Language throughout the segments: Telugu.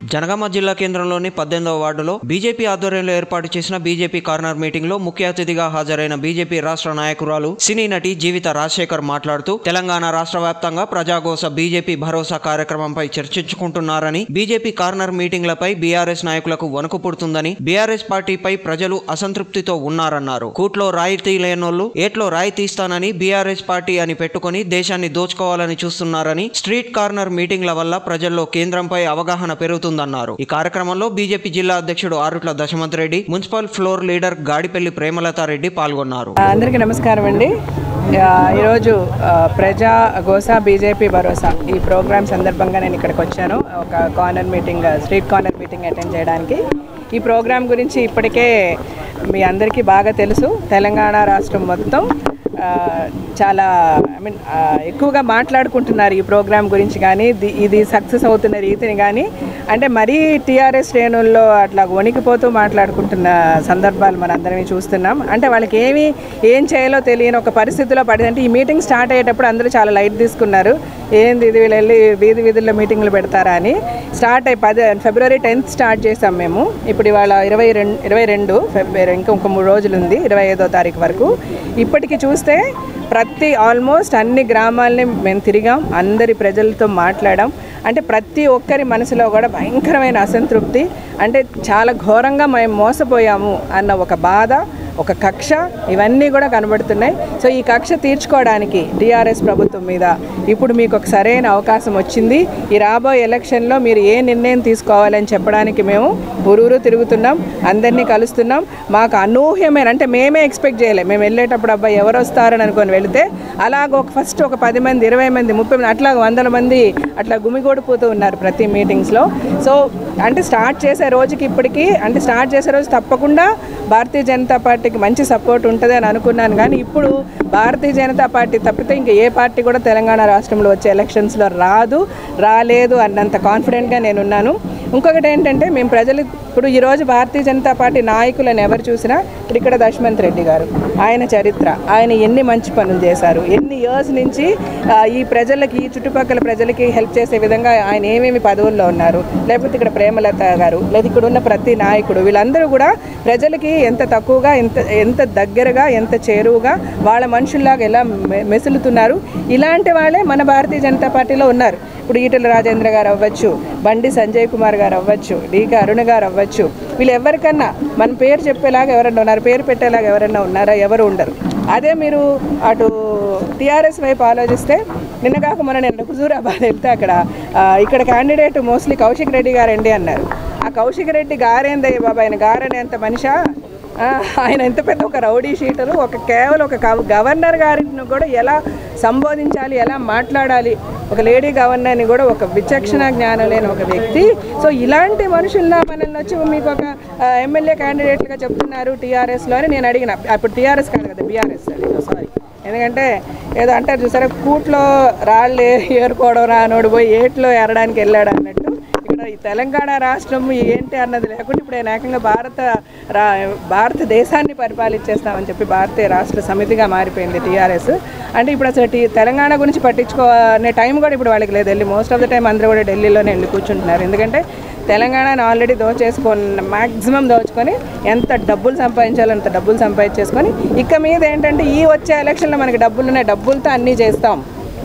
జనగామ జిల్లా కేంద్రంలోని పద్దెనిమిదవ వార్డులో బీజేపీ ఆధ్వర్యంలో ఏర్పాటు చేసిన బీజేపీ కార్నర్ మీటింగ్ లో ముఖ్య అతిథిగా హాజరైన బీజేపీ రాష్ట్ర నాయకురాలు సినీ నటి జీవిత రాజశేఖర్ మాట్లాడుతూ తెలంగాణ రాష్ట్ర వ్యాప్తంగా ప్రజాగోస బీజేపీ భరోసా కార్యక్రమంపై చర్చించుకుంటున్నారని బీజేపీ కార్నర్ మీటింగ్లపై బీఆర్ఎస్ నాయకులకు వణుకు పుడుతుందని బీఆర్ఎస్ పార్టీపై ప్రజలు అసంతృప్తితో ఉన్నారన్నారు కూట్లో రాయితీ లేనోళ్లు ఏట్లో రాయి తీస్తానని బీఆర్ఎస్ పార్టీ అని పెట్టుకుని దేశాన్ని దోచుకోవాలని చూస్తున్నారని స్ట్రీట్ కార్నర్ మీటింగ్ల వల్ల ప్రజల్లో కేంద్రంపై అవగాహన పెరుగుతుందన్నారు ఈ కార్యక్రమంలో బీజేపీ జిల్లా అధ్యక్షుడు Arutla Dashamanth Reddy municipal floor leader Gadipally Premalatha Reddy పాల్గొన్నారు అందరికీ నమస్కారం అండి ఆ, ఈరోజు ఆ, ప్రజా గోసా బీజేపీ భరోసా ఈ ప్రోగ్రామ్ సందర్భంగా నేను ఇక్కడికి వచ్చాను ఒక corner meeting street corner meeting attend చేయడానికి ఈ ప్రోగ్రామ్ గురించి ఇప్పటికే మీ అందరికీ బాగా తెలుసు తెలంగాణ రాష్ట్రం మొత్తం ఆ, చాలా ఐ మీన్ ఎక్కువగా మాట్లాడుకుంటున్నారు ఈ ప్రోగ్రామ్ గురించి కానీ ఇది- ఇది సక్సెస్ అవుతున్న రీతిని కానీ అంటే మరీ టీఆర్ఎస్ శ్రేణుల్లో అట్లా వణికిపోతూ మాట్లాడుకుంటున్న సందర్భాలు మన అందరం చూస్తున్నాం అంటే వాళ్ళకి ఏమి ఏం చేయాలో తెలియని ఒక పరిస్థితిలో పడింది అంటే ఈ మీటింగ్ స్టార్ట్ అయ్యేటప్పుడు అందరూ చాలా లైట్ తీసుకున్నారు ఏంది ఇది వీళ్ళు వెళ్ళి వీధి వీధుల్లో మీటింగ్లు పెడతారా అని స్టార్ట్ అయ్యి పది ఫిబ్రవరి టెన్త్ స్టార్ట్ చేసాం మేము ఇప్పుడు ఇవాళ ఇరవై రెండు ఇరవై రెండు ఫిబ్రవరి ఇంకా ఇంకో మూడు రోజులు ఉంది ఇరవై ఐదో తారీఖు వరకు ఇప్పటికి చూస్తే ప్రతి ఆల్మోస్ట్ అన్ని గ్రామాలని మేము తిరిగాం అందరి ప్రజలతో మాట్లాడాం అంటే ప్రతి ఒక్కరి మనసులో కూడా భయంకరమైన అసంతృప్తి అంటే చాలా ఘోరంగా మేము మోసపోయాము అన్న ఒక బాధ ఒక కక్ష ఇవన్నీ కూడా కనబడుతున్నాయి సో ఈ కక్ష తీర్చుకోవడానికి టీఆర్ఎస్ ప్రభుత్వం మీద ఇప్పుడు మీకు ఒక సరైన అవకాశం వచ్చింది ఈ రాబోయే ఎలక్షన్లో మీరు ఏ నిర్ణయం తీసుకోవాలని చెప్పడానికి మేము ఊరూరు తిరుగుతున్నాం అందరినీ కలుస్తున్నాం మాకు అనూహ్యమైన అంటే మేమే ఎక్స్పెక్ట్ చేయలేం మేము వెళ్ళేటప్పుడు అబ్బాయి ఎవరు వస్తారని అనుకొని వెళితే అలాగ ఒక ఫస్ట్ ఒక పది మంది ఇరవై మంది ముప్పై మంది అట్లా వందల మంది అట్లా గుమిగూడిపోతూ ఉన్నారు ప్రతి మీటింగ్స్లో సో అంటే స్టార్ట్ చేసే రోజుకి ఇప్పటికీ అంటే స్టార్ట్ చేసే రోజు తప్పకుండా భారతీయ జనతా పార్టీకి మంచి సపోర్ట్ ఉంటుంది అని అనుకున్నాను కానీ ఇప్పుడు భారతీయ జనతా పార్టీ తప్పితే ఇంకా ఏ పార్టీ కూడా తెలంగాణ రాష్ట్రంలో వచ్చే ఎలక్షన్స్లో రాదు రాలేదు అన్నంత కాన్ఫిడెంట్గా నేనున్నాను ఇంకొకటి ఏంటంటే మేము ప్రజలు ఇప్పుడు ఈరోజు భారతీయ జనతా పార్టీ నాయకులను ఎవరు చూసినా ఇప్పుడు ఇక్కడ దశమంత్ రెడ్డి గారు ఆయన చరిత్ర ఆయన ఎన్ని మంచి పనులు చేశారు ఎన్ని ఇయర్స్ నుంచి ఆ, ఈ ప్రజలకి ఈ చుట్టుపక్కల ప్రజలకి హెల్ప్ చేసే విధంగా ఆయన ఏమేమి పదవుల్లో ఉన్నారు లేకపోతే ఇక్కడ ప్రేమలత గారు లేదా ఇక్కడ ఉన్న ప్రతి నాయకుడు వీళ్ళందరూ కూడా ప్రజలకి ఎంత తక్కువగా ఎంత ఎంత దగ్గరగా ఎంత చేరువుగా వాళ్ళ మనుషుల్లాగా ఎలా మె- మెసులుతున్నారు ఇలాంటి వాళ్ళే మన భారతీయ జనతా పార్టీలో ఉన్నారు ఇప్పుడు ఈటల రాజేంద్ర గారు అవ్వచ్చు బండి సంజయ్ కుమార్ గారు అవ్వచ్చు డీకే అరుణ గారు అవ్వచ్చు వీళ్ళు ఎవరికన్నా మన పేరు చెప్పేలాగా ఎవరన్నా ఉన్నారు పేరు పెట్టేలాగా ఎవరన్నా ఉన్నారా ఎవరు ఉండరు అదే మీరు అటు టీఆర్ఎస్ వైపు ఆలోచిస్తే నిన్న కాక మొన్న నేను హుజూరాబాద్ వెళ్తే అక్కడ ఆ, ఇక్కడ క్యాండిడేట్ మోస్ట్లీ కౌశిక్ రెడ్డి గారండి అన్నారు ఆ కౌశిక్ రెడ్డి గారేందయ్య బాబా ఆయన గారని ఎంత మనిషా ఆ, ఆయన ఎంత పెద్ద ఒక రౌడీ షీటరు ఒక కేవలం ఒక గవ- గవర్నర్ గారిని కూడా ఎలా సంబోధించాలి ఎలా మాట్లాడాలి ఒక లేడీ గవర్నర్ని కూడా ఒక విచక్షణ జ్ఞానం లేని ఒక వ్యక్తి సో ఇలాంటి మనుషుల్లో మనల్ని వచ్చి మీకు ఒక ఎమ్మెల్యే క్యాండిడేట్లుగా చెప్తున్నారు టీఆర్ఎస్లో అని నేను అడిగిన అప్పుడు టీఆర్ఎస్ కాదు కదా బీఆర్ఎస్ సారీ ఎందుకంటే ఏదో అంటారు చూసారా కూట్లో రాళ్ళు ఏరుకోవడం రానోడు పోయి ఏట్లో ఎరడానికి వెళ్ళాడు అన్నట్టు ఇక్కడ ఈ తెలంగాణ రాష్ట్రం ఏంటి అన్నది లేకుండా ఇప్పుడు ఆయన ఏకంగా భారత రా భారతదేశాన్ని పరిపాలించేస్తామని చెప్పి భారతీయ రాష్ట్ర సమితిగా మారిపోయింది టీఆర్ఎస్ అంటే ఇప్పుడు అసలు టీ తెలంగాణ గురించి పట్టించుకోనే టైం కూడా ఇప్పుడు వాళ్ళకి లేదు వెళ్ళి మోస్ట్ ఆఫ్ ద టైం అందరూ కూడా ఢిల్లీలోనే వెళ్ళి కూర్చుంటున్నారు ఎందుకంటే తెలంగాణని ఆల్రెడీ దోచేసుకొని మ్యాక్సిమం దోచుకొని ఎంత డబ్బులు సంపాదించాలో అంత డబ్బులు సంపాదించేసుకొని ఇక మీద ఏంటంటే ఈ వచ్చే ఎలక్షన్లో మనకి డబ్బులు ఉన్నాయి డబ్బులతో అన్నీ చేస్తాం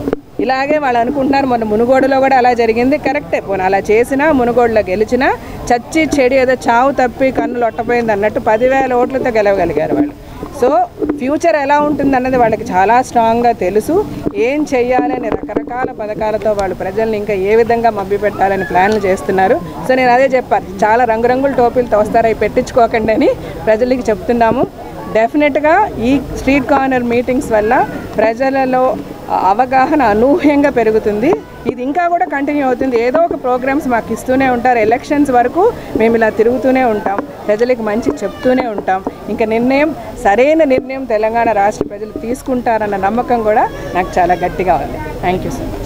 ఇలాగే వాళ్ళు అనుకుంటున్నారు మొన్న మునుగోడులో కూడా అలా జరిగింది కరెక్టే పోనీ అలా చేసినా మునుగోడులో గెలిచినా చచ్చి చెడి ఏదో చావు తప్పి కన్నులు ఒట్టపోయింది అన్నట్టు పదివేల ఓట్లతో గెలవగలిగారు వాళ్ళు సో ఫ్యూచర్ ఎలా ఉంటుంది అన్నది వాళ్ళకి చాలా స్ట్రాంగ్గా తెలుసు ఏం చెయ్యాలని రకరకాల పథకాలతో వాళ్ళు ప్రజల్ని ఇంకా ఏ విధంగా మభ్య పెట్టాలని ప్లాన్లు చేస్తున్నారు సో నేను అదే చెప్పాను చాలా రంగురంగుల టోపీలతో వస్తారు అవి పెట్టించుకోకండి అని ప్రజలకి చెప్తున్నాము డెఫినెట్గా ఈ స్ట్రీట్ కార్నర్ మీటింగ్స్ వల్ల ప్రజలలో అవగాహన అనూహ్యంగా పెరుగుతుంది ఇది ఇంకా కూడా కంటిన్యూ అవుతుంది ఏదో ఒక ప్రోగ్రామ్స్ మాకు ఇస్తూనే ఉంటారు ఎలక్షన్స్ వరకు మేము ఇలా తిరుగుతూనే ఉంటాం ప్రజలకు మంచి చెప్తూనే ఉంటాం ఇంకా నిర్ణయం సరైన నిర్ణయం తెలంగాణ రాష్ట్ర ప్రజలు తీసుకుంటారన్న నమ్మకం కూడా నాకు చాలా గట్టిగా ఉంది థ్యాంక్ యూ సార్